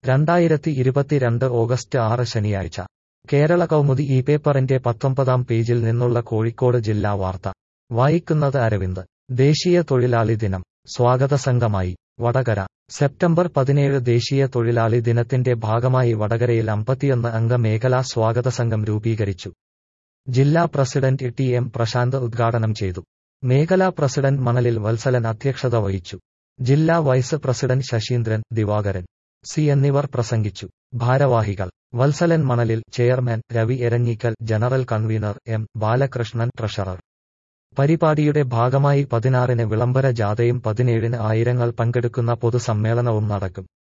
രണ്ടായിരത്തി ഇരുപത്തിരണ്ട് ഓഗസ്റ്റ് ആറ് ശനിയാഴ്ച കേരള കൗമുദി ഈ പേപ്പറിന്റെ പത്തൊമ്പതാം പേജിൽ നിന്നുള്ള കോഴിക്കോട് ജില്ലാ വാർത്ത വായിക്കുന്നത് അരവിന്ദ് ദേശീയ തൊഴിലാളി ദിനം സ്വാഗത സംഘമായി വടകര സെപ്റ്റംബർ പതിനേഴ് ദേശീയ തൊഴിലാളി ദിനത്തിന്റെ ഭാഗമായി വടകരയിൽ അമ്പത്തിയൊന്ന് അംഗ മേഖലാ സ്വാഗത സംഘം രൂപീകരിച്ചു ജില്ലാ പ്രസിഡന്റ് ടി എം പ്രശാന്ത് ഉദ്ഘാടനം ചെയ്തു മേഖലാ പ്രസിഡന്റ് മണലിൽ വത്സലൻ അധ്യക്ഷത വഹിച്ചു ജില്ലാ vice president Sasheendran Divakaran C എന്നിവർ പ്രസംഗിച്ചു ഭാരവാഹികൾ Valsalan Manalil chairman Ravi Eranhikkal general convener M Balakrishnan treasurer പരിപാടിയുടെ ഭാഗമായി പതിനാറിന് വിളംബര ജാഥയും പതിനേഴിന് ആയിരങ്ങൾ പങ്കെടുക്കുന്ന പൊതുസമ്മേളനവും നടക്കും